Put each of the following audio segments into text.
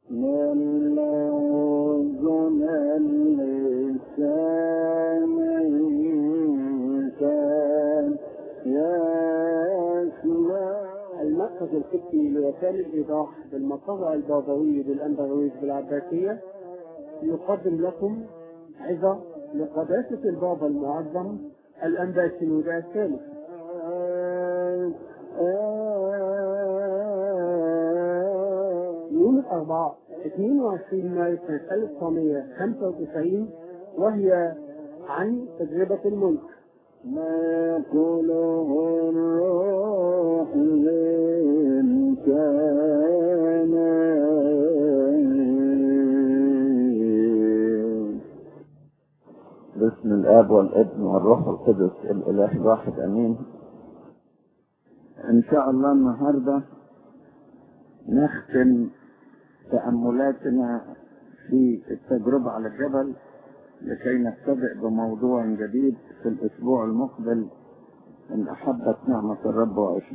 من لوزن اللسان كان يسمع المركز القبطي لوسائل الإيضاح بالمطبعة البابوية بالأنبغوية بالعباسية يقدم لكم عظة لقداسة البابا المعظم الأنبا سنودا الثالث يوم الأربعاء 22 مارس سنة 1995 وهي عن تجربة الملك ما يقوله الروح للإنسان باسم الآب والابن والروح القدس الإله الواحد أمين إن شاء الله النهاردة نختم تأملاتنا في التجربة على الجبل لكي نبتدئ بموضوع جديد في الأسبوع المقبل إن أحبت نعمة الرب وعشنا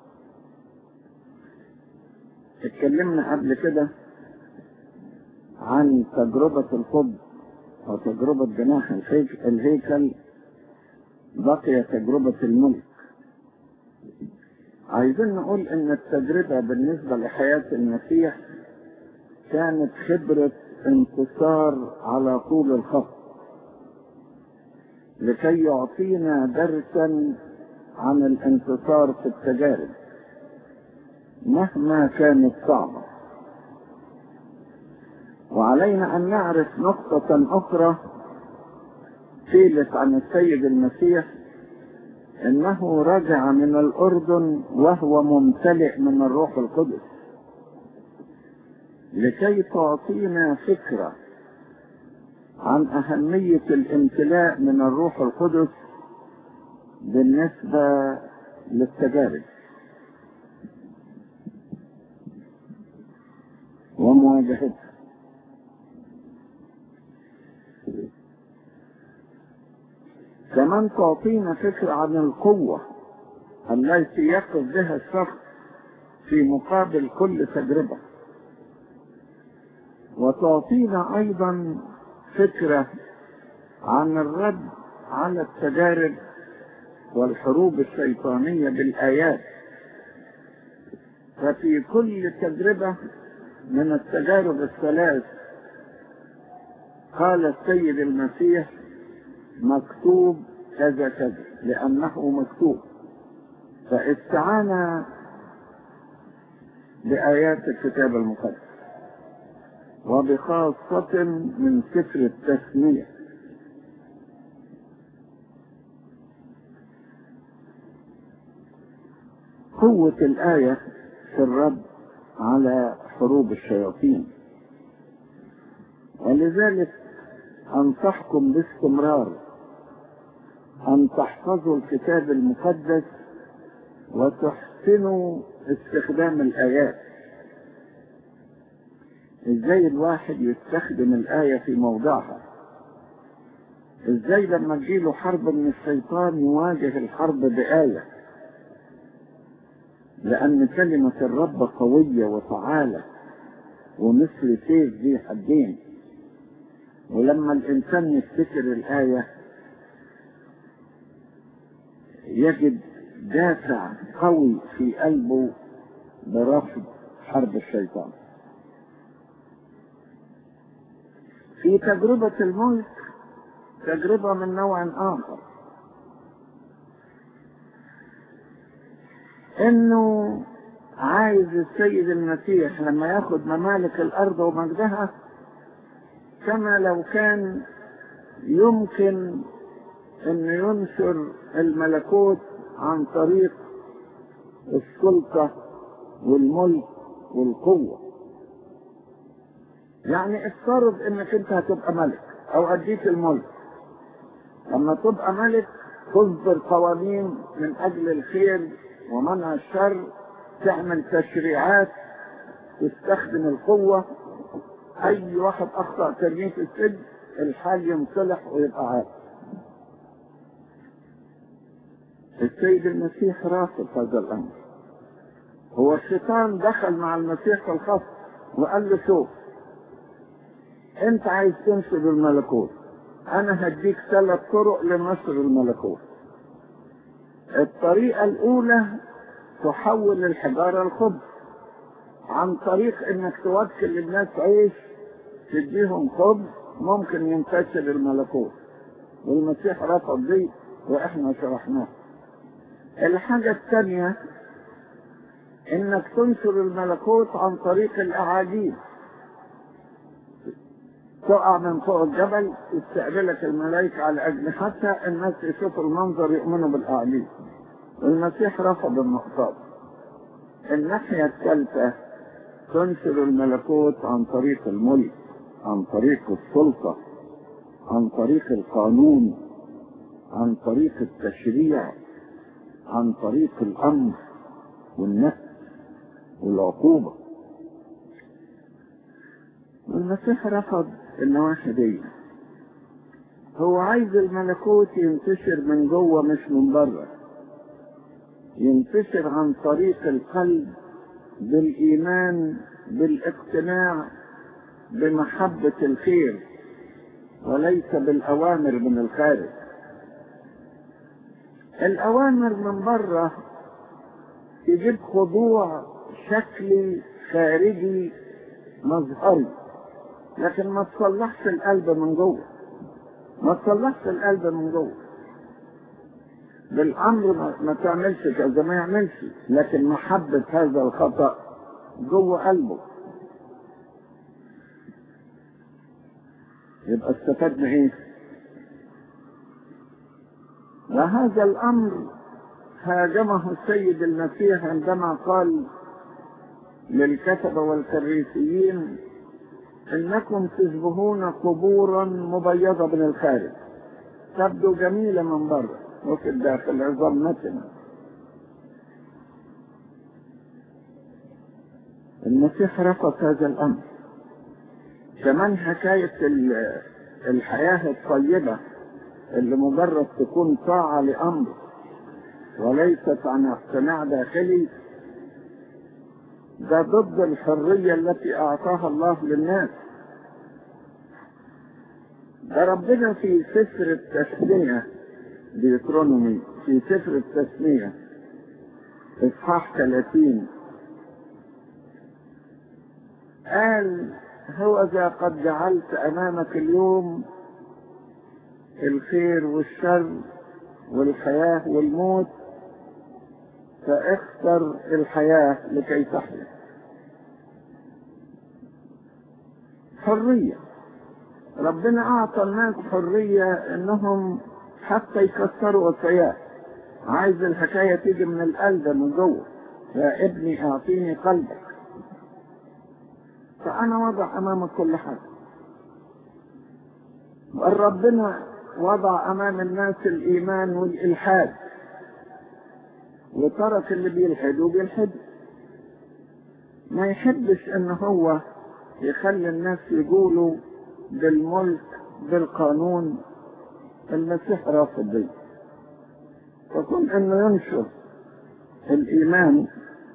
اتكلمنا قبل كده عن تجربة القدس وتجربة جناح الهيك- الهيكل بقي تجربة الملك عايزين نقول ان التجربة بالنسبة لحياة المسيح كانت خبرة انتصار على طول الخط لكي يعطينا درسا عن الانتصار في التجارب مهما كانت صعبة وعلينا أن نعرف نقطة أخرى قيلت عن السيد المسيح إنه رجع من الأردن وهو ممتلئ من الروح القدس لكي تعطينا فكرة عن أهمية الامتلاء من الروح القدس بالنسبة للتجارب ومواجهتها كمان تعطينا فكرة عن القوة التي يقف بها الشخص في مقابل كل تجربة وتعطينا أيضا فكرة عن الرد على التجارب والحروب الشيطانية بالآيات ففي كل تجربة من التجارب الثلاث قال السيد المسيح مكتوب كذا كذا لأنه مكتوب فاستعان بآيات الكتاب المقدس وبخاصة من سفر التثنية قوة الآية في الرد على حروب الشياطين ولذلك أنصحكم باستمرار أن تحفظوا الكتاب المقدس وتحسنوا استخدام الآيات ازاي الواحد يستخدم الآية في موضعها ازاي لما تجيله حرب من الشيطان يواجه الحرب بآية لأن كلمة الرب قوية وفعالة ومثل سيف ذي حدين ولما الإنسان يفتكر الآية يجد دافع قوي في قلبه برفض حرب الشيطان في تجربة الملك تجربة من نوع آخر انه عايز السيد المسيح لما ياخد ممالك الارض ومجدها كما لو كان يمكن ان ينشر الملكوت عن طريق السلطة والملك والقوة يعني افترض انك انت هتبقى ملك او اديك الملك لما تبقى ملك تصدر قوانين من اجل الخير ومنع الشر تعمل تشريعات تستخدم القوة اي واحد اخطأ ترميه في السجن الحال ينصلح ويبقى عادل السيد المسيح رافض هذا الامر هو الشيطان دخل مع المسيح في الخط وقال له شوف انت عايز تنشر الملكوت انا هديك ثلاث طرق لنشر الملكوت الطريقة الاولى تحول الحجارة الخبز عن طريق انك توكل الناس عيش تديهم خبز ممكن ينتشر الملكوت والمسيح رفض دي واحنا شرحناه الحاجة الثانية انك تنشر الملكوت عن طريق الاعاجيب تقع من فوق الجبل يستقبلك الملائكة على أجنحتها الناس يشوفوا المنظر يؤمنوا بالأعاجيب المسيح رفض النقطة الناحية الثالثة تنشر الملكوت عن طريق الملك عن طريق السلطة عن طريق القانون عن طريق التشريع عن طريق الأمر والنهي والعقوبة والمسيح رفض النواحي دي هو عايز الملكوت ينتشر من جوه مش من بره ينتشر عن طريق القلب بالإيمان بالاقتناع بمحبة الخير وليس بالأوامر من الخارج الأوامر من بره تجيب خضوع شكلي خارجي مظهري لكن ما تصلحش القلب من جوه ما تصلحش القلب من جوه بالامر ما, ما تعملش كذا ما يعملش لكن محبة هذا الخطأ جوه قلبه يبقى استفدنا ايه وهذا الامر هاجمه السيد المسيح عندما قال للكتبة والكريسيين انكم تشبهون قبورا مبيضة من الخارج تبدو جميلة من بره وفي الداخل عظام نتنة المسيح رفض هذا الامر كمان حكاية الحياة الطيبة اللي مجرد تكون طاعة لأمر وليست عن اقتناع داخلي ده ضد الحرية التي أعطاها الله للناس ده ربنا في سفر التسمية ديترونومي في سفر التسمية إصحاح 30 قال هو ذا قد جعلت أمامك اليوم الخير والشر والحياة والموت فاختر الحياة لكي تحيا حرية ربنا أعطى الناس حرية إنهم حتى يكسروا وصاياه عايز الحكاية تيجي من القلب من جوه يا ابني أعطيني قلبك فأنا وضع أمامك كل حاجة ربنا وضع أمام الناس الإيمان والإلحاد وترك اللي بيلحدوا بيلحدوا ما يحبش ان هو يخلي الناس يقولوا بالملك بالقانون المسيح رافض دي فكون انه ينشر الايمان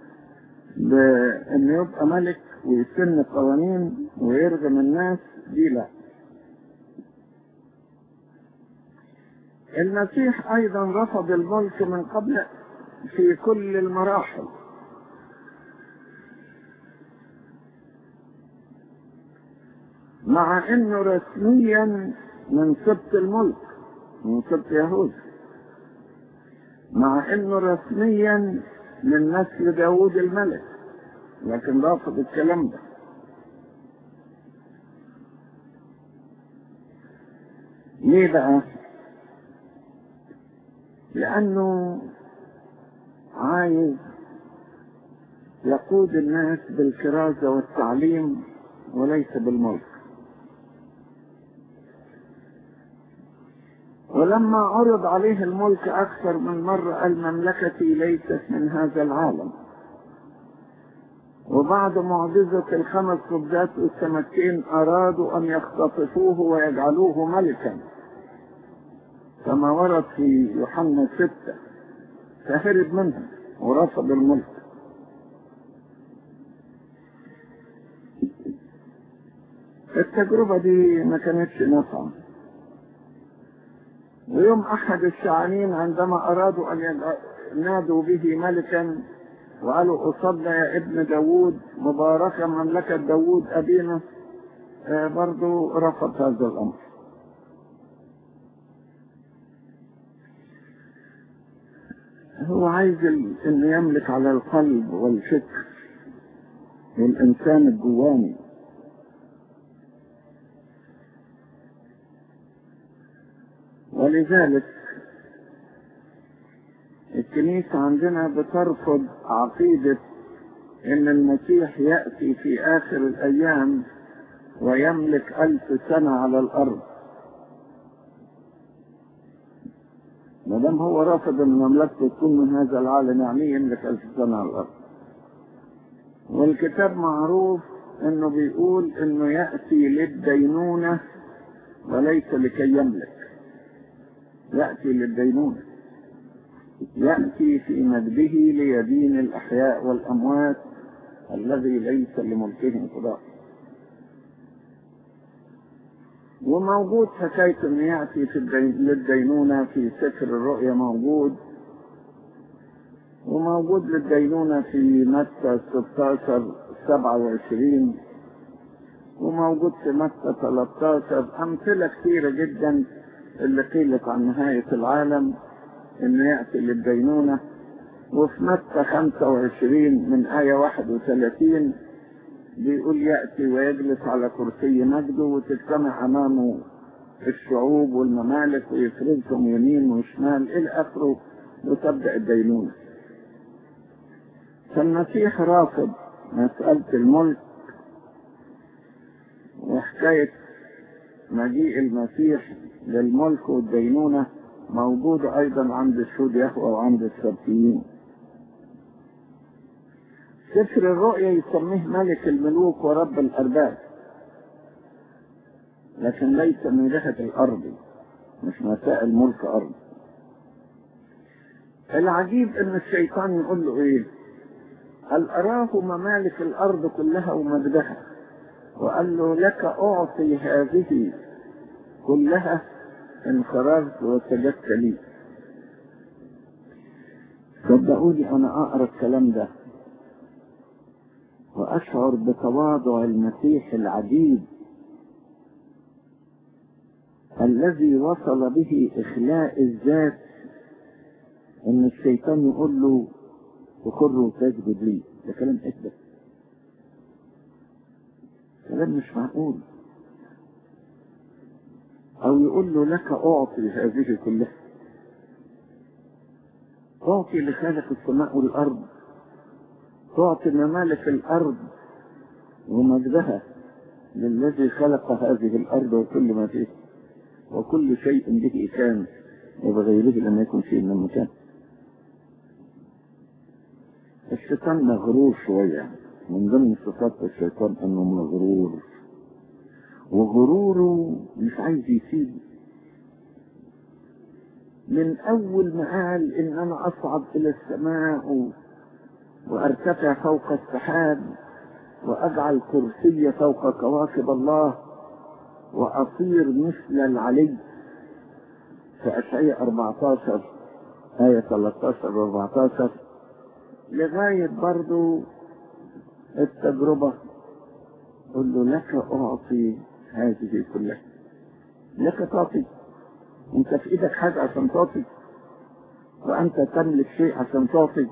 بانه يبقى ملك ويسن قوانين ويرغم الناس دي لا المسيح ايضا رفض الملك من قبل في كل المراحل مع انه رسميا من سبط الملك من سبط يهوذا مع انه رسميا من نسل داوود الملك لكن رافض الكلام ده ليه بقى لانه عايز يقود الناس بالكرازة والتعليم وليس بالملك ولما عرض عليه الملك أكثر من مرة قال مملكتي ليست من هذا العالم وبعد معجزة الخمس خبزات والسمكتين أرادوا أن يختطفوه ويجعلوه ملكا كما ورد في يوحنا ستة فهرب منهم ورفض الملك التجربة دي ما كانتش نافعة ويوم أحد الشعانين عندما أرادوا أن ينادوا به ملكا وقالوا أصلى يا ابن داوود مباركة مملكة داوود أبينا آه برضو رفض هذا الأمر هو عايز انه يملك على القلب والفكر والإنسان الجواني ولذلك الكنيسة عندنا بترفض عقيدة ان المسيح يأتي في اخر الايام ويملك الف سنة على الارض ما دام هو رافض ان مملكته تكون من هذا العالم يعني يملك الف سنة على الارض والكتاب معروف انه بيقول انه يأتي للدينونة وليس لكي يملك يأتي للدينونة يأتي في مجده ليدين الأحياء والأموات الذي ليس لملكهم قضاء وموجود حكاية أن يأتي في الدين للدينونة في سفر الرؤيا موجود وموجود للدينونة في متى 16 27 وموجود في متى 13 أمثلة كثيرة جدا اللي قيلت عن نهاية العالم انه يأتي للدينونة وفي متى 25 من آية 31 بيقول يأتي ويجلس على كرسي مجده وتجتمع أمامه الشعوب والممالك ويفرزهم يمين وشمال إلى آخره وتبدأ الدينونة فالمسيح رافض مسألة الملك وحكاية مجيء المسيح للملك والدينونة موجودة أيضا عند الشهود يهوى وعند السبتيين سفر الرؤيا يسميه ملك الملوك ورب الأرباب لكن ليس من جهة الأرض مش مسائل ملك أرض العجيب ان الشيطان يقول له ايه قال اراه ممالك الارض كلها ومجدها وقال له لك اعطي هذه كلها ان خرجت وسجدت لي صدقوني انا اقرا الكلام ده واشعر بتواضع المسيح العجيب الذي وصل به اخلاء الذات ان الشيطان يقول له تخر وتسجد لي ده كلام ايه ده كلام مش معقول او يقول له لك اعطي هذه كلها تعطي لخالق السماء والارض تعطي ممالك الارض ومجدها للذي خلق هذه الارض وكل ما فيها وكل شيء به كان وبغيره لم يكن شيء من مكان الشيطان مغرور شوية من ضمن صفات الشيطان انه مغرور وغروره مش عايز يسيب من اول ما قال ان انا اصعد الى السماء و... وارتفع فوق السحاب واجعل كرسي فوق كواكب الله واصير مثل العلي في اشعياء 14 آية 13 و 14 لغاية برضو التجربة قل له لك أعطي هذه كلها لك تعطي انت في ايدك حاجة عشان تعطي وانت تملك شيء عشان تعطي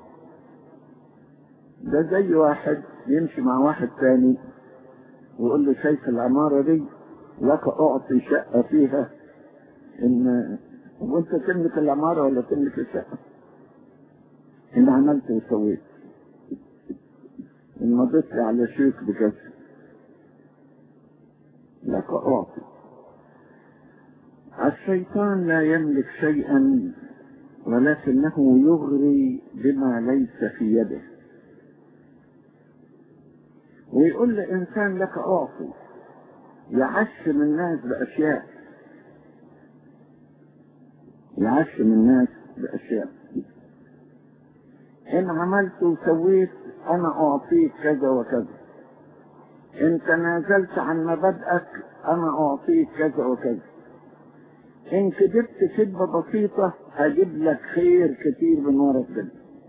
ده زي واحد يمشي مع واحد تاني ويقول له شايف العمارة دي لك اعطي شقة فيها ان وانت تملك العمارة ولا تملك الشقة ان عملت وسويت ان مضيت لي على شيك بكذا لك اعطي الشيطان لا يملك شيئا ولكنه يغري بما ليس في يده ويقول لإنسان لك أعطي يعشم الناس بأشياء يعشم الناس بأشياء إن عملت وسويت أنا أعطيك كذا وكذا إن تنازلت عن مبادئك أنا أعطيك كذا وكذا إن كذبت كذبة بسيطة هجيب لك خير كتير من ورا الدنيا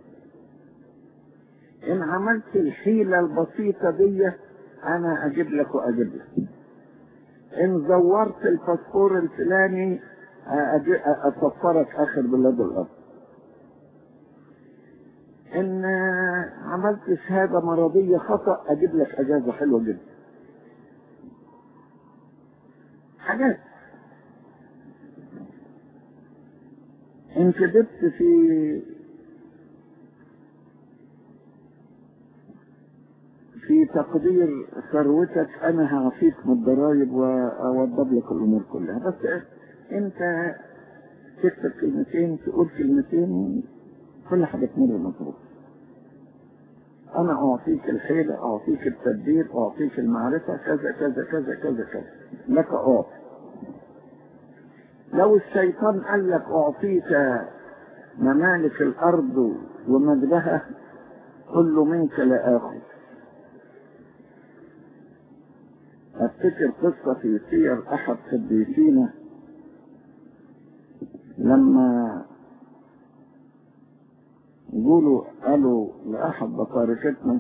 إن عملت الحيلة البسيطة دي أنا أجيب لك وأجيب لك إن زورت الباسبور الفلاني أسفرك آخر بلاد الأرض إن عملت شهادة مرضية خطأ أجيب لك أجازة حلوة جدا حاجات إن كذبت في في تقدير ثروتك انا هعفيك من الضرايب واوضب لك الامور كلها بس انت تكتب كلمتين تقول كلمتين كل حاجه تمر مظبوط انا اعطيك الحيله اعطيك التدبير اعطيك المعرفه كذا كذا كذا كذا كذا لك اعطي لو الشيطان قال لك اعطيك ممالك الارض ومجدها كل منك لا اخذ افتكر قصة في سير احد قديسينا لما يقولوا قالوا لاحد بطاركتنا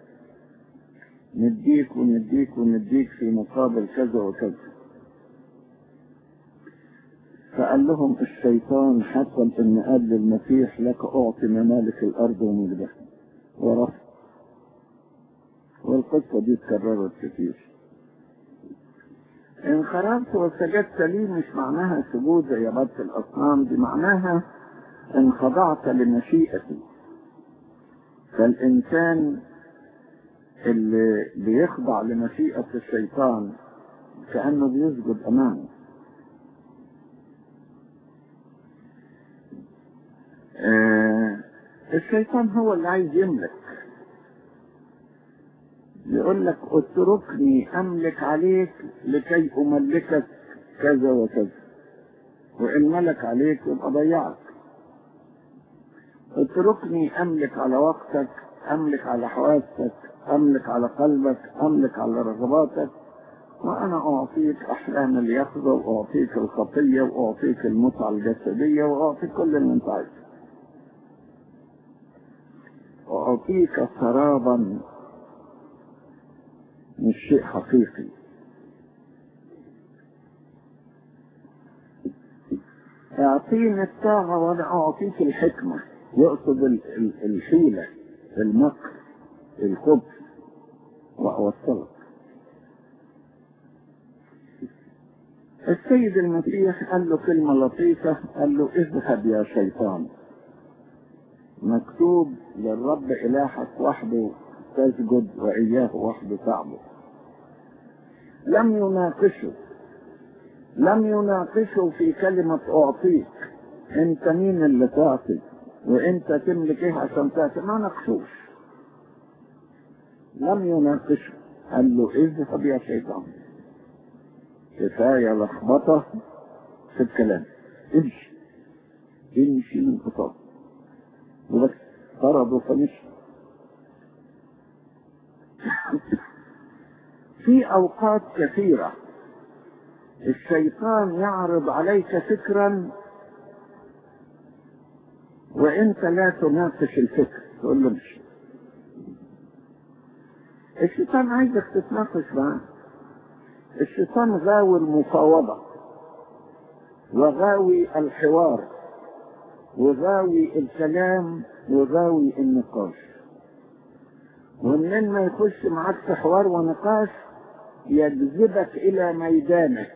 نديك ونديك ونديك في مقابل كذا وكذا فقال لهم الشيطان حكم ان قال للمسيح لك اعطي ممالك الارض ومجدها ورفض والقصة دي اتكررت كتير ان خرجت وسجدت لي مش معناها سجود زي عبادة الاصنام دي معناها ان خضعت لمشيئتي فالانسان اللي بيخضع لمشيئة الشيطان كأنه بيسجد امامه آه الشيطان هو اللي عايز يملك يقول لك اتركني املك عليك لكي املكك كذا وكذا وان ملك عليك يبقى ضيعك اتركني املك على وقتك املك على حواسك املك على قلبك املك على رغباتك وانا اعطيك احلام اليقظه واعطيك الخطيه واعطيك المتعه الجسديه واعطيك كل اللي انت عايزه واعطيك سرابا مش شيء حقيقي اعطيني الطاعة وانا اعطيك الحكمة يقصد الحيلة المكر الخبث واوصلك السيد المسيح قال له كلمة لطيفة قال له اذهب يا شيطان مكتوب للرب إلهك وحده تسجد وإياه وحده تعبد لم يناقشه لم يناقشه في كلمة أعطيك أنت مين اللي تعطي وأنت تملك إيه عشان تعطي ما ناقشوش لم يناقشه قال له اذهب يا شيطان كفاية لخبطة في الكلام امشي امشي من قصاد وبس طردوا فمشي في اوقات كثيرة الشيطان يعرض عليك فكرا وانت لا تناقش الفكر تقول له مش الشيطان عايزك تتناقش معاه الشيطان غاوي المفاوضة وغاوي الحوار وغاوي الكلام وغاوي النقاش ومن ما يخش معاك في حوار ونقاش يجذبك الى ميدانك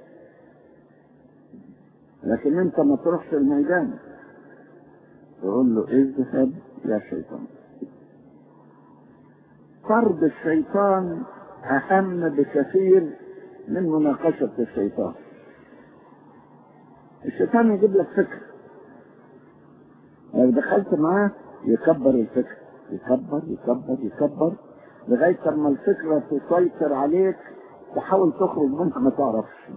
لكن انت ما تروحش الميدان تقول له اذهب يا شيطان طرد الشيطان اهم بكثير من مناقشة الشيطان الشيطان يجيب لك فكرة لو دخلت معاه يكبر الفكرة يكبر يكبر يكبر لغاية لما الفكرة تسيطر عليك تحاول تخرج منها ما تعرفش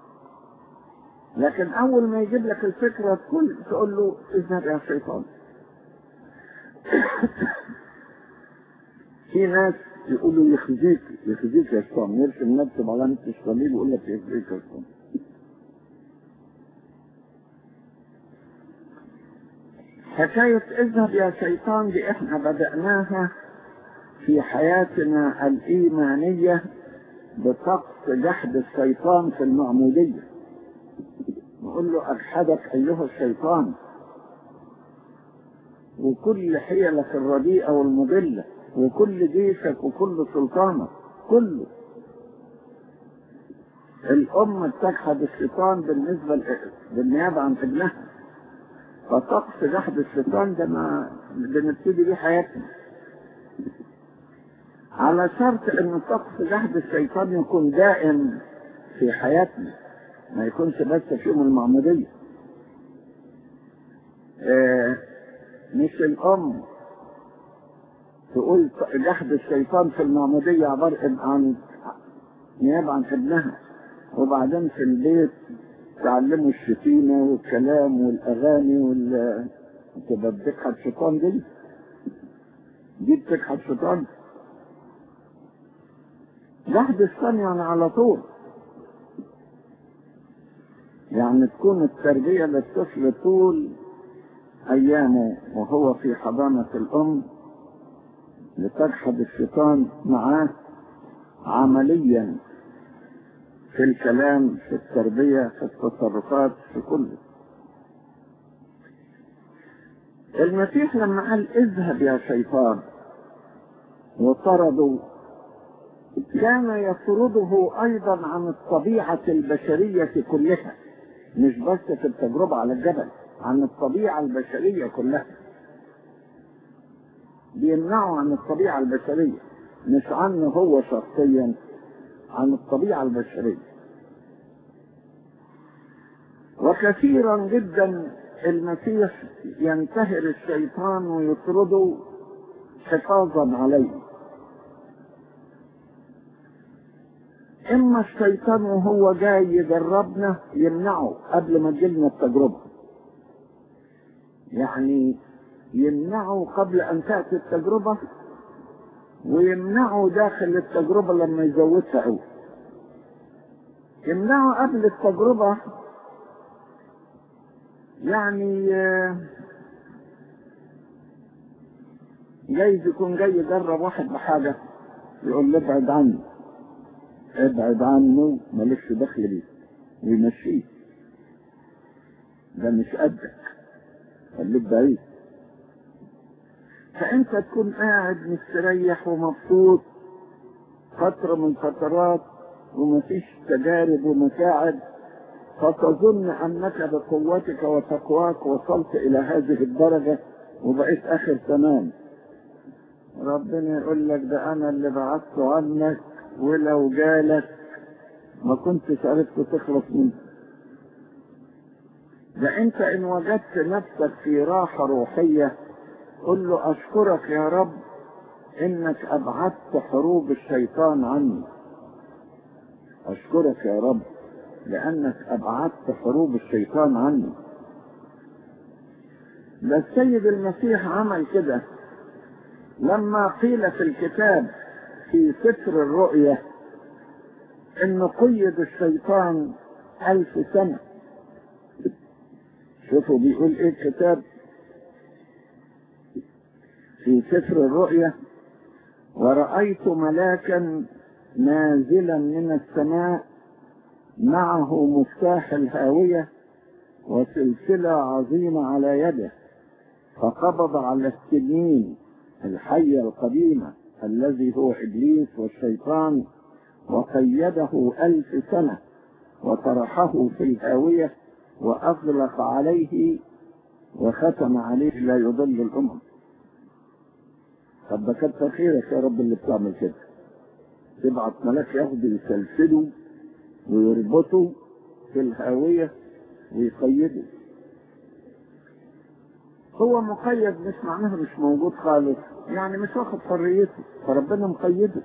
لكن أول ما يجيب لك الفكرة تقول تقول له اذهب يا شيطان في ناس يقولوا يخزيك يخزيك يا شيطان يرسم نفسه بعلامة الصليب ويقول لك يخزيك يا شيطان حكاية اذهب يا شيطان دي احنا بدأناها في حياتنا الإيمانية بطقس جحد الشيطان في المعمودية نقول له أجحدك أيها الشيطان وكل حيلك الرديئة والمضلة وكل جيشك وكل سلطانك كله الأم بتجحد الشيطان بالنسبة ل- بالنيابة عن ابنها فطقس جحد الشيطان ده ما بنبتدي بيه حياتنا على شرط ان طقس جحد الشيطان يكون دائم في حياتنا ما يكونش بس في يوم المعمودية آه مش الأم تقول جحد الشيطان في المعمودية عبارة عن نيابة عن ابنها وبعدين في البيت تعلموا الشتيمة والكلام والأغاني وال تبقى بتجحد شيطان دي دي بتجحد شيطان جحد الشيطان يعني على طول يعني تكون التربية للطفل طول أيامه وهو في حضانة الأم لتجحد الشيطان معاه عمليا في الكلام في التربية في التصرفات في كله المسيح لما قال اذهب يا شيطان وطرده كان يطرده ايضا عن الطبيعة البشرية كلها مش بس في التجربة على الجبل عن الطبيعة البشرية كلها بيمنعه عن الطبيعة البشرية مش عنه هو شخصيا عن الطبيعة البشرية وكثيرا جدا المسيح ينتهر الشيطان ويطرده حفاظا عليه اما الشيطان وهو جاي يجربنا يمنعه قبل ما تجيلنا التجربة يعني يمنعه قبل ان تأتي التجربة ويمنعه داخل التجربة لما يزودها قوي يمنعه قبل التجربة يعني آه، جايز يكون جاي يجرب واحد بحاجة يقول له ابعد عني ابعد عنه مالكش دخل بيه ويمشيه ده مش قدك خليك بعيد فانت تكون قاعد مستريح ومبسوط فترة من فترات ومفيش تجارب ومتاعب فتظن انك بقوتك وتقواك وصلت الى هذه الدرجة وبقيت اخر تمام ربنا يقول لك ده انا اللي بعثت عنك ولو جالك ما كنتش عرفت تخلص منه ده انت ان وجدت نفسك في راحة روحية قل له اشكرك يا رب انك ابعدت حروب الشيطان عني اشكرك يا رب لانك ابعدت حروب الشيطان عني ده السيد المسيح عمل كده لما قيل في الكتاب في سفر الرؤية ان قيد الشيطان الف سنة شوفوا بيقول ايه الكتاب في سفر الرؤية ورأيت ملاكا نازلا من السماء معه مفتاح الهاوية وسلسلة عظيمة على يده فقبض على السنين الحية القديمة الذي هو إبليس والشيطان وقيده ألف سنة وطرحه في الهاوية وأغلق عليه وختم عليه لا يضل الأمم طب ده كتر خيرك يا رب اللي بتعمل كده تبعت ملاك ياخده يسلسله ويربطه في الهاوية ويقيده هو مقيد مش معناها مش موجود خالص يعني مش واخد حريته فربنا مقيده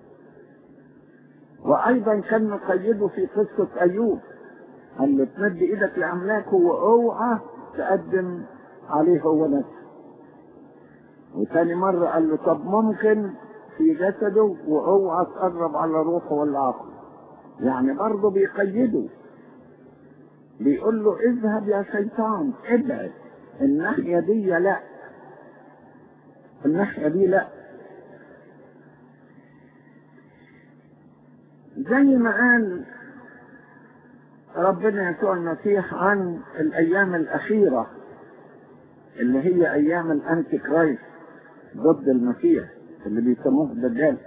وايضا كان مقيده في قصة ايوب قال له تمد ايدك لاملاكه واوعى تقدم عليه هو نفسه وتاني مرة قال له طب ممكن في جسده واوعى تقرب على روحه ولا عقله يعني برضه بيقيده بيقول له اذهب يا شيطان ابعد الناحية دي لا الناحية دي لا زي ما قال ربنا يسوع المسيح عن الايام الاخيره اللي هي ايام الانتي كرايست ضد المسيح اللي بيسموه الدجال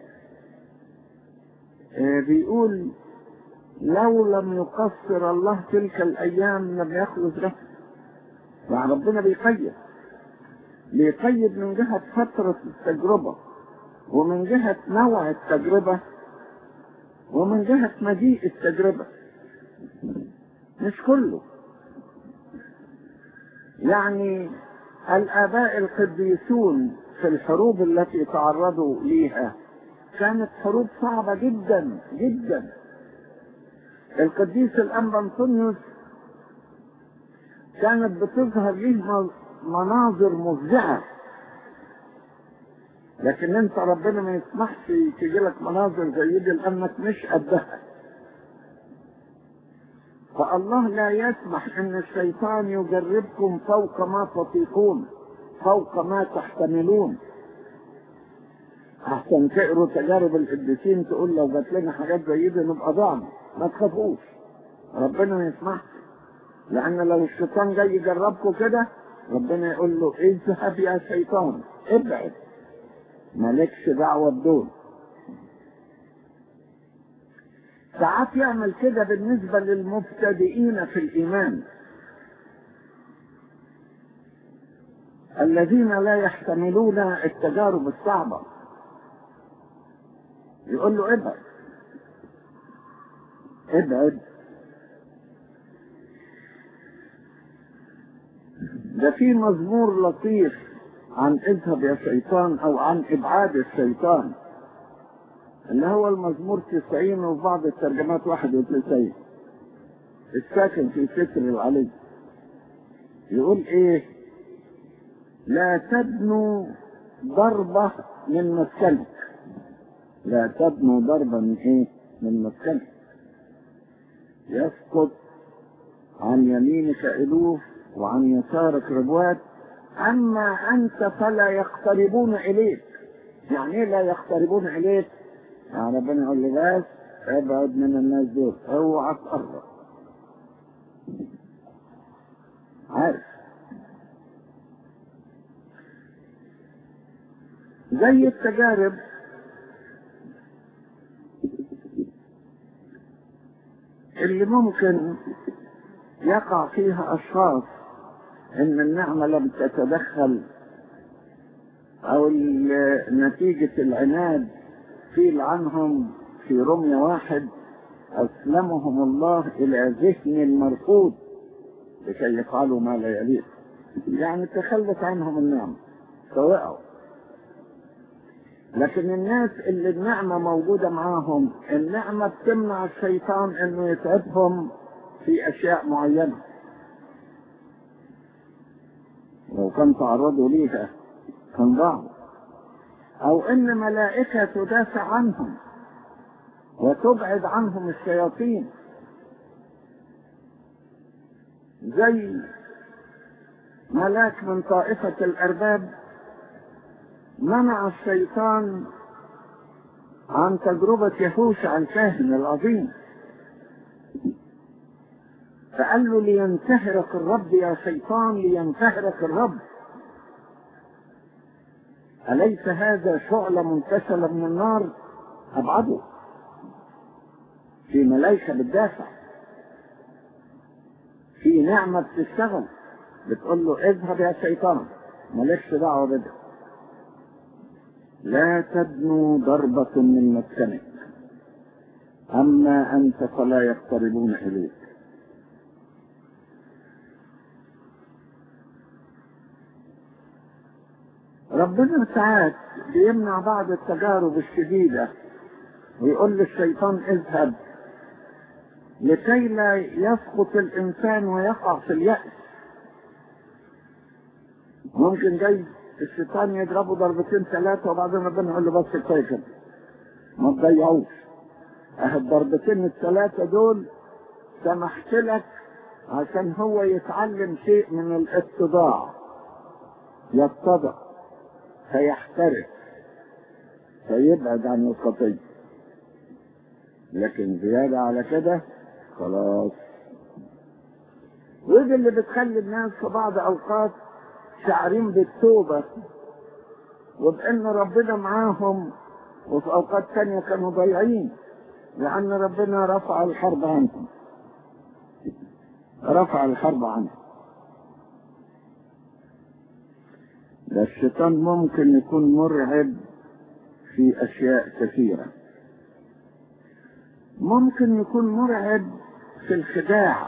آه بيقول لو لم يقصر الله تلك الايام لم يخلص له يعني ربنا بيقيد بيقيد من جهة فترة التجربة ومن جهة نوع التجربة ومن جهة مجيء التجربة مش كله يعني الآباء القديسون في الحروب التي تعرضوا ليها كانت حروب صعبة جدا جدا القديس الأنبا أنطونيوس كانت بتظهر ليه مناظر مفزعة لكن انت ربنا ما يسمحش تجي لك مناظر زي دي لانك مش قدها فالله لا يسمح ان الشيطان يجربكم فوق ما تطيقون فوق ما تحتملون احسن تقروا تجارب القديسين تقول لو جات لنا حاجات زي دي نبقى ضعنا ما تخافوش ربنا ما يسمحش لان لو الشيطان جاي يجربكم كده ربنا يقول له اذهب يا شيطان ابعد مالكش دعوه بدول ساعات يعمل كده بالنسبة للمبتدئين في الإيمان الذين لا يحتملون التجارب الصعبة يقول له ابعد ابعد ده في مزمور لطيف عن اذهب يا شيطان او عن ابعاد الشيطان اللي هو المزمور 90 وفي بعض الترجمات 91 الساكن في ستر العلي يقول ايه لا تدنو ضربة من مسكنك لا تدنو ضربة من ايه من مسكنك يسقط عن يمينك ألوف وعن يسارك ربوات أما أنت فلا يقتربون إليك يعني إيه لا يقتربون إليك يعني ربنا يقول لي بس ابعد من الناس دول اوعى تقرب عارف زي التجارب اللي ممكن يقع فيها اشخاص ان النعمة لم تتدخل او نتيجة العناد قيل عنهم في رمي واحد أسلمهم الله إلى ذهن المرفوض لكي يفعلوا ما لا يليق يعني تخلت عنهم النعمة فوقعوا لكن الناس اللي النعمة موجودة معاهم النعمة بتمنع الشيطان انه يتعبهم في اشياء معينة لو كان تعرضوا ليها كان ضعوا او ان ملائكة تدافع عنهم وتبعد عنهم الشياطين زي ملاك من طائفة الارباب منع الشيطان عن تجربة يهوشع الكاهن العظيم فقال له لينتهرك الرب يا شيطان لينتهرك الرب أليس هذا شعلة منتشلة من النار أبعده في ملائكة بتدافع في نعمة بتشتغل بتقول له اذهب يا شيطان مالكش دعوة بده لا تدنو ضربة من مسكنك أما أنت فلا يقتربون إليك ربنا ساعات بيمنع بعض التجارب الشديدة ويقول للشيطان اذهب لكي لا يسقط الإنسان ويقع في اليأس ممكن جاي الشيطان يضربه ضربتين ثلاثة وبعدين ربنا يقول له بس كفاية كده ما تضيعوش اه الضربتين الثلاثة دول سمحت لك عشان هو يتعلم شيء من الاتضاع يتضع فيحترف فيبعد عن الخطية لكن زيادة على كده خلاص ودي اللي بتخلي الناس في بعض أوقات شاعرين بالتوبة وبأن ربنا معاهم وفي أوقات تانية كانوا ضايعين لأن ربنا رفع الحرب عنهم رفع الحرب عنهم ده الشيطان ممكن يكون مرعب في أشياء كثيرة ممكن يكون مرعب في الخداع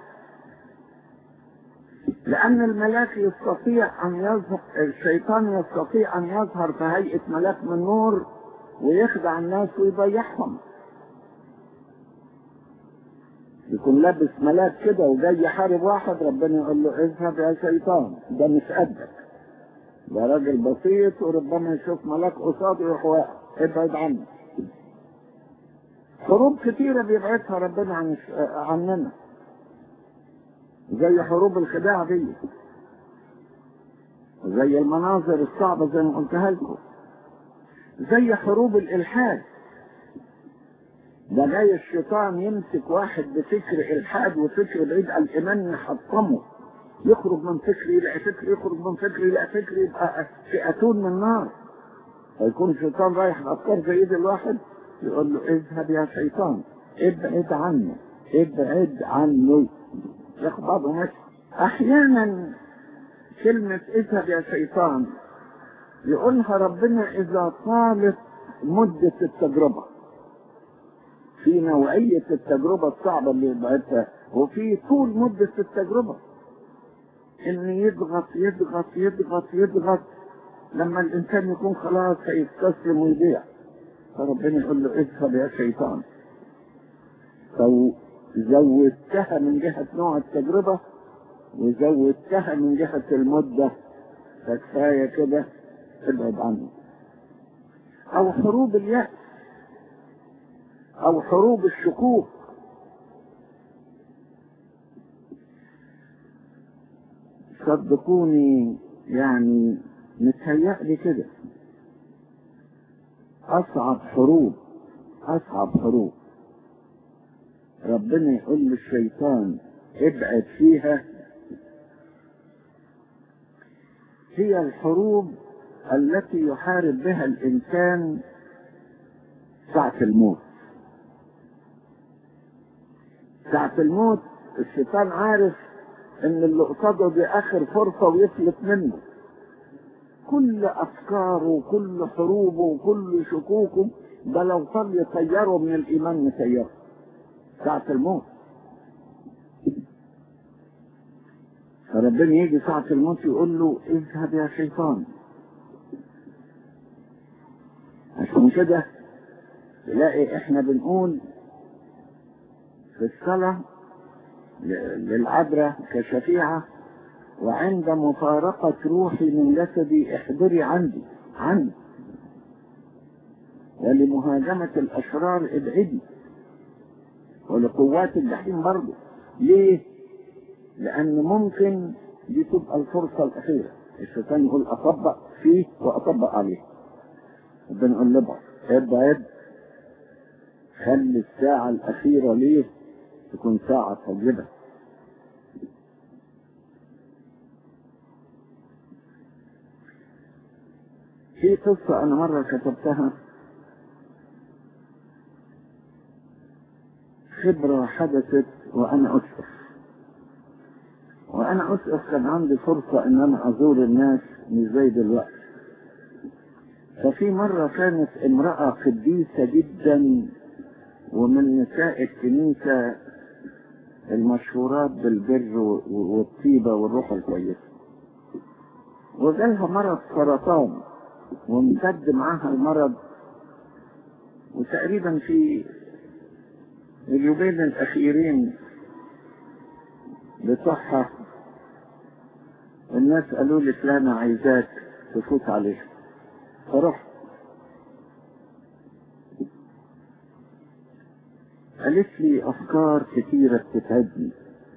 لأن الملاك يستطيع أن يظهر الشيطان يستطيع أن يظهر في هيئة ملاك من نور ويخدع الناس ويضيعهم يكون لابس ملاك كده وجاي يحارب واحد ربنا يقول له اذهب يا شيطان ده مش قدك ده راجل بسيط وربما يشوف ملاك قصاده يروح واقع ابعد عنه حروب كتيرة بيبعدها ربنا عن عننا زي حروب الخداع دي زي المناظر الصعبة زي ما قلتها لكم زي حروب الإلحاد ده جاي الشيطان يمسك واحد بفكر إلحاد وفكر بعيد عن الإيمان يحطمه يخرج من فكر يلاقي فكر يخرج من فكر يلاقي فكر يبقى في أتون من نار فيكون الشيطان رايح بأفكار زي دي الواحد يقول له اذهب يا شيطان ابعد عنه ابعد عنه ياخد بعضه ماشي احيانا كلمة اذهب يا شيطان يقولها ربنا اذا طالت مدة التجربة في نوعية التجربة الصعبة اللي بعتها وفي طول مدة التجربة ان يضغط يضغط يضغط يضغط لما الانسان يكون خلاص هيستسلم ويضيع فربنا يقول له اذهب يا شيطان فو زودتها من جهة نوع التجربة وزودتها من جهة المدة فكفاية كده ابعد عنه أو حروب اليأس أو حروب الشكوك صدقوني يعني متهيألي كده أصعب حروب أصعب حروب ربنا يقول للشيطان ابعد فيها هي الحروب التي يحارب بها الإنسان ساعة الموت ساعة الموت الشيطان عارف ان اللي قصاده دي اخر فرصة ويفلت منه كل افكاره وكل حروبه وكل شكوكه ده لو صار يطيره من الايمان يطيره ساعة الموت فربنا يجي ساعة الموت يقول له اذهب يا شيطان عشان كده تلاقي احنا بنقول في الصلاة للعبرة كشفيعة وعند مفارقة روحي من جسدي احضري عندي عندي ولمهاجمة الأشرار ابعدي ولقوات الجحيم برضه ليه؟ لأن ممكن دي تبقى الفرصة الأخيرة الشيطان يقول أطبق فيه وأطبق عليه ربنا يقول له ابعد ابعد خلي الساعة الأخيرة ليه تكون ساعة طيبة في قصة أنا مرة كتبتها خبرة حدثت وأنا أسقف وأنا أسقف كان عندي فرصة إن أنا أزور الناس مش زي دلوقتي ففي مرة كانت امرأة قديسة جدا ومن نساء الكنيسة المشهورات بالبر والطيبة والروح الكويسة وجالها مرض سرطان وامتد معاها المرض وتقريبا في اليومين الأخيرين بصحة الناس قالوا لي فلانة عايزاك تفوت عليها فرحت قالت لي أفكار كثيرة بتتعبني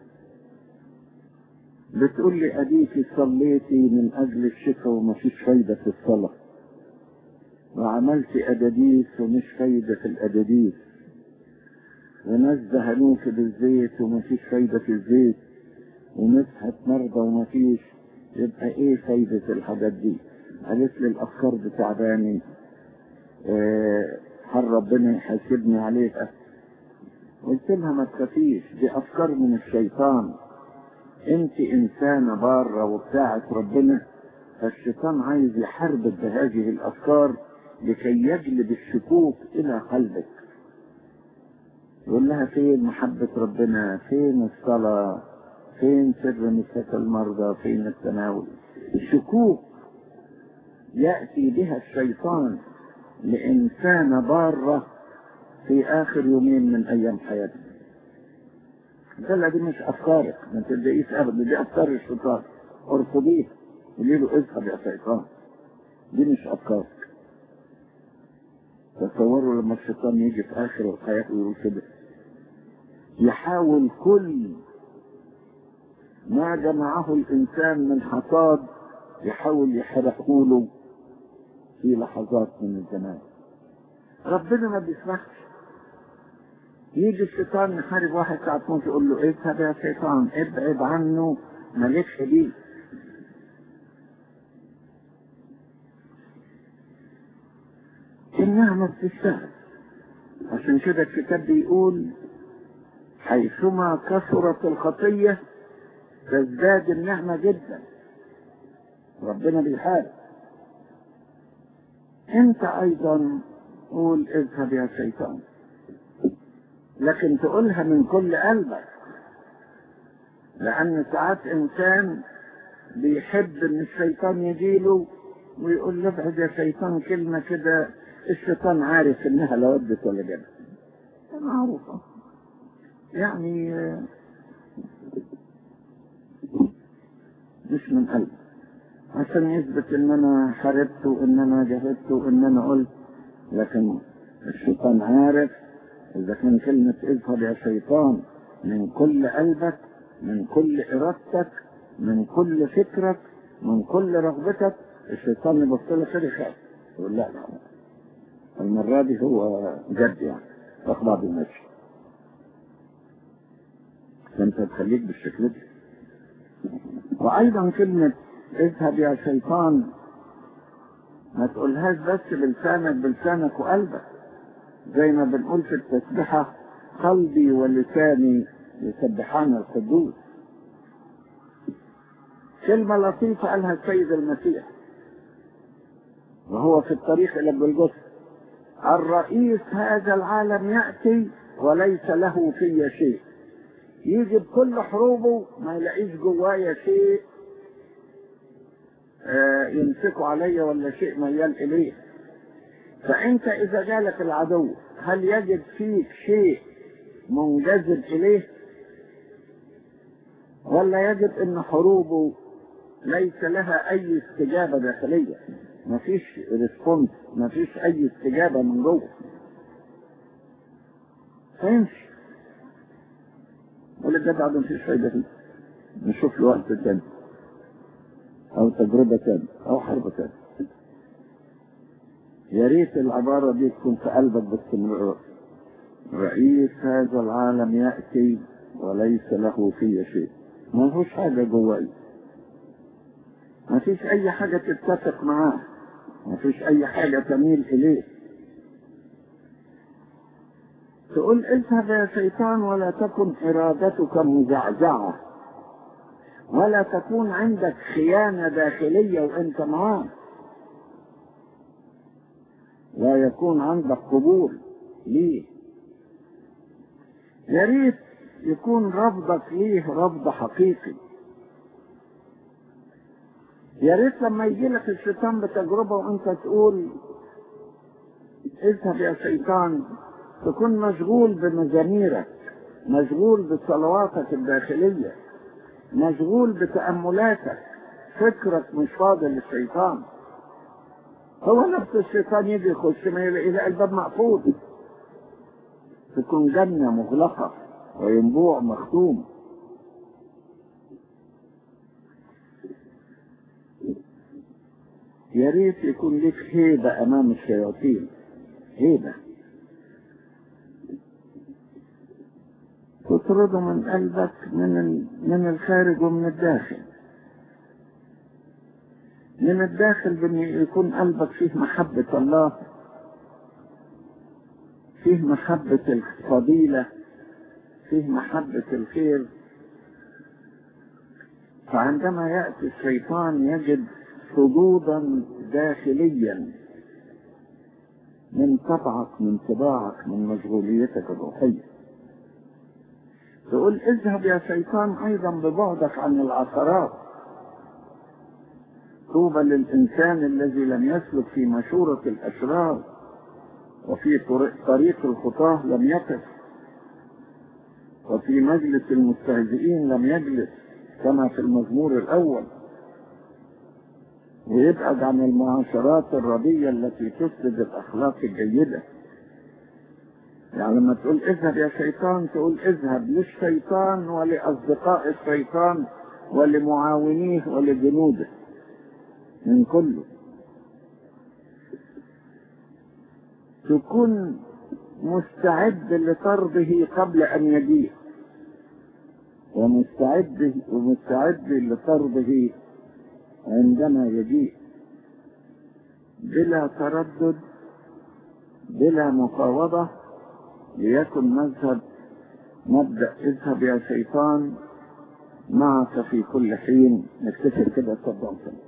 بتقول لي أديكي صليتي من أجل الشفاء ومفيش فايدة في الصلاة وعملتي أداديس ومش فايدة في الأداديس وناس دهنوك بالزيت ومفيش فايدة في الزيت ومسحت مرضى ومفيش يبقى ايه فايدة الحاجات دي قالت لي الأفكار بتعباني اه هل ربنا يحاسبني عليها قلت لها ما تخافيش دي أفكار من الشيطان انت إنسانة بارة وبتاعت ربنا فالشيطان عايز يحاربك بهذه الأفكار لكي يجلب الشكوك إلى قلبك يقول لها فين محبة ربنا فين الصلاة فين سر مسك المرضى فين التناول الشكوك يأتي بها الشيطان لإنسانة بارة في آخر يومين من أيام حياتك قال دي مش أفكارك ما تبدأيش أبدا دي أفكار الشيطان ارفضيه قولي له اذهب يا شيطان دي مش أفكارك تصوروا لما الشيطان يجي في آخر الحياة ويقول كده يحاول كل ما جمعه الإنسان من حصاد يحاول يحرقه له في لحظات من الزمان ربنا ما بيسمحش يجي الشيطان يحارب واحد ساعة موت يقول له اذهب يا شيطان ابعد عنه مالكش بيه النعمة بتشتغل عشان كده الكتاب بيقول حيثما كثرت الخطية تزداد النعمة جدا ربنا بيحارب انت ايضا قول اذهب يا شيطان لكن تقولها من كل قلبك لان ساعات انسان بيحب ان الشيطان يجيله ويقول له ابعد يا شيطان كلمة كده الشيطان عارف انها لا ودت ولا جابت معروفة يعني مش من قلبي عشان يثبت ان انا حاربت وان انا جهدت وان انا قلت لكن الشيطان عارف اذا كان كلمة اذهب يا شيطان من كل قلبك من كل ارادتك من كل فكرك من كل رغبتك الشيطان يبص لك كده يخاف يقول لا لا المرة دي هو جد يعني تاخد بعض المشي فانت تخليك بالشكل ده وايضا كلمة اذهب يا شيطان ما تقولهاش بس بلسانك بلسانك وقلبك زي ما بنقول في التسبيحة قلبي ولساني يسبحان القدوس كلمة لطيفة قالها السيد المسيح وهو في الطريق إلى الجلجثة الرئيس هذا العالم يأتي وليس له في شيء يجي بكل حروبه ما يلاقيش جوايا شيء آه يمسكوا عليا ولا شيء ميال إليه فأنت إذا جالك العدو هل يجد فيك شيء منجذب إليه ولا يجد أن حروبه ليس لها أي استجابة داخلية مفيش ريسبونس مفيش أي استجابة من جوه فيمشي يقول الجدع ده مفيش فايدة فيه نشوف له وقت تاني أو تجربة تاني أو حرب تاني يا ريت العبارة دي تكون في قلبك باستمرار رئيس هذا العالم يأتي وليس له فيه شيء ما فيش حاجة جواي ما فيش أي حاجة تتفق معاه ما فيش أي حاجة تميل إليه تقول اذهب يا شيطان ولا تكن إرادتك مزعزعة ولا تكون عندك خيانة داخلية وانت معاه لا يكون عندك قبول ليه يا ريت يكون رفضك ليه رفض حقيقي يا ريت لما يجي لك الشيطان بتجربة وانت تقول اذهب يا شيطان تكون مشغول بمزاميرك مشغول بصلواتك الداخلية مشغول بتأملاتك فكرك مش فاضي للشيطان هو نفس الشيطان يجي يخش ما يلاقي الباب مقفول تكون جنة مغلقة وينبوع مختوم يا ريت يكون لك هيبة أمام الشياطين هيبة تطرده من قلبك من من الخارج ومن الداخل من الداخل بأن يكون قلبك فيه محبة الله فيه محبة الفضيلة فيه محبة الخير فعندما يأتي الشيطان يجد صدودا داخليا من طبعك من طباعك من مشغوليتك الروحية تقول اذهب يا شيطان ايضا ببعدك عن العثرات طوبى للانسان الذي لم يسلك في مشورة الاشرار وفي طريق الخطاه لم يقف وفي مجلس المستهزئين لم يجلس كما في المزمور الاول ويبعد عن المعاشرات الردية التي تفسد الأخلاق الجيدة يعني لما تقول اذهب يا شيطان تقول اذهب للشيطان ولأصدقاء الشيطان ولمعاونيه ولجنوده من كله تكون مستعد لطرده قبل أن يجيء ومستعد ومستعد لطرده عندما يجيء بلا تردد بلا مفاوضة ليكن مذهب مبدأ اذهب يا شيطان معك في كل حين نكتفي كده صدق